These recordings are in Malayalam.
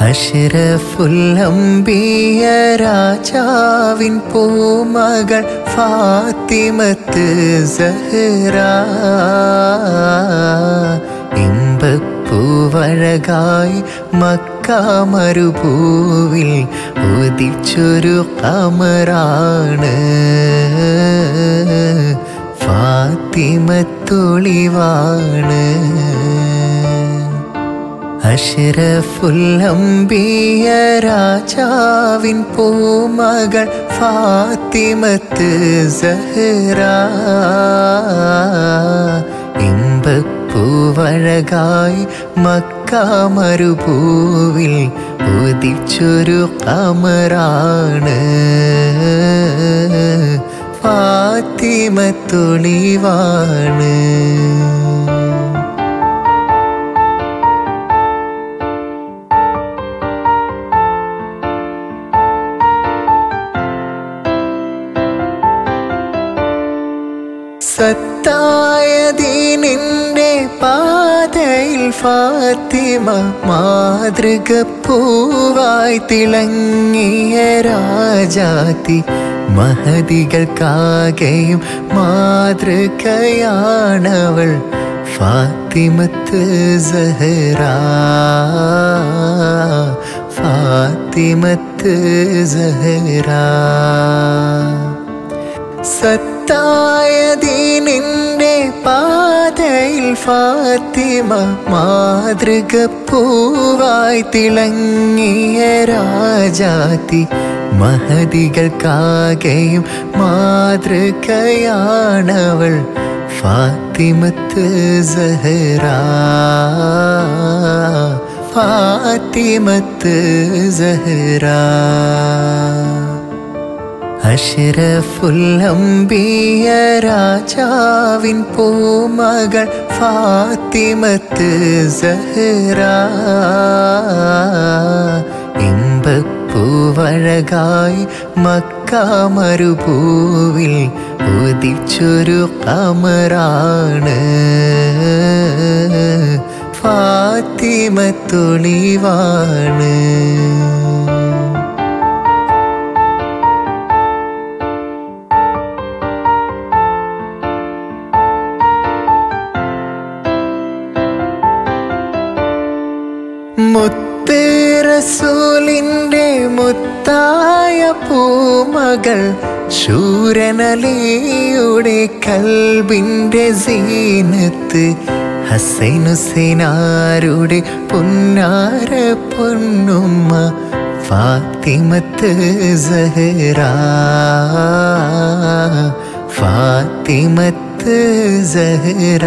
അഷ്റഫുല്ലംബിയ രാജാവിൻ പൂമകൾ ഫാത്തിമത്ത് സഹ്റ ഇമ്പപ്പൂവഴകായി മക്ക മരുഭൂവിൽ ഉദിച്ചൊരു കമറാണ് ഫാത്തിമത്തൊളിവാണ് അഷ്റഫുല്ലംബിയ രാജാവിൻ പൂമകൾ ഫാത്തിമത്ത് സഹ്റ ഇമ്പപ്പൂവഴകായി മക്ക മരുഭൂവിൽ ഉദിച്ചൊരു കമറാണ് ഫാത്തിമത്തൊളിവാണ് സത്തായ ദീനിന്റെ പാതയിൽ ഫാത്തിമ മാതൃക പൂവായി തിളങ്ങിയ രാജാതി മഹതികൾക്കാകെയും മാതൃകയാണവൾ ഫാത്തിമത്ത് സഹറ ഫാത്തിമത്ത് സഹറ സത്തായ ദീനിന്റെ പാതയിൽ ഫാത്തിമ മാതൃക പൂവായി തിളങ്ങിയ രാജാതി മഹതികൾക്കാകെയും മാതൃകയാണവൾ ഫാത്തിമത്ത് സഹറ ഫാത്തിമത്ത് സഹറ അഷ്റഫുല്ലംബിയ രാജാവിൻ പൂമകൾ ഫാത്തിമത്ത് സഹ്റ ഇമ്പപ്പൂവഴകായി മക്ക മരുഭൂവിൽ ഉദിച്ചൊരു കമറാണ് ഫാത്തിമത്തൊളിവാണ് മുത്ത് റസൂലിൻ്റെ മുത്തായ പൂമകൾ ശൂരനലിയുടെ കൽബിൻ്റെ സീനത്ത് ഹസൈനുസൈനാരുടെ പുന്നാര പൊന്നുമ്മ ഫാത്തിമത്ത് സഹറ ഫാത്തിമത്ത് സഹറ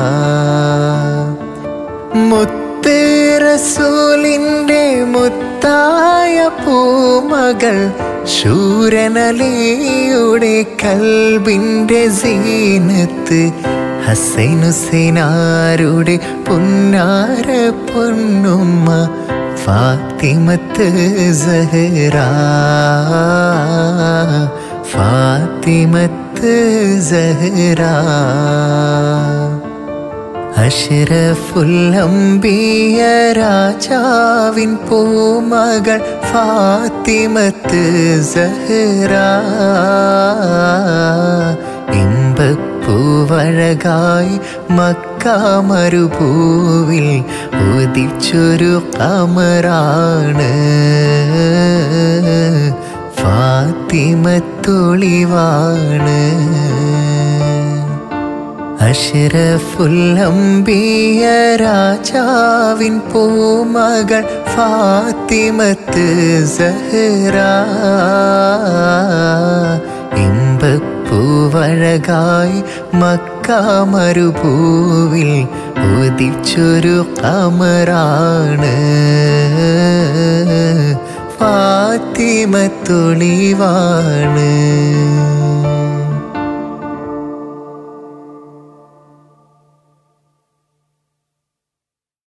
മുത്ത് റസൂലിൻ്റെ മുത്തായ പൂമകൾ ശൂരനലിയുടെ കൽബിൻ്റെ സീനത്ത് ഹസൈനുസൈനാരുടെ പുന്നാര പൊന്നുമ്മ ഫാത്തിമത്ത് സഹറ ഫാത്തിമത്ത് സഹറ അഷ്റഫുല്ലംബിയ രാജാവിൻ പൂമകൾ ഫാത്തിമത്ത് സഹ്റ ഇമ്പപ്പൂവഴകായി മക്ക മരുഭൂവിൽ ഉദിച്ചൊരു കമറാണ് ഫാത്തിമത്തൊളിവാണ് അഷ്റഫുല്ലംബിയ രാജാവിൻ പൂമകൾ ഫാത്തിമത്ത് സഹ്റ ഇമ്പപ്പൂവഴകായി മക്ക മരുഭൂവിൽ ഉദിച്ചൊരു കമറാണ് ഫാത്തിമത്തൊളിവാണ്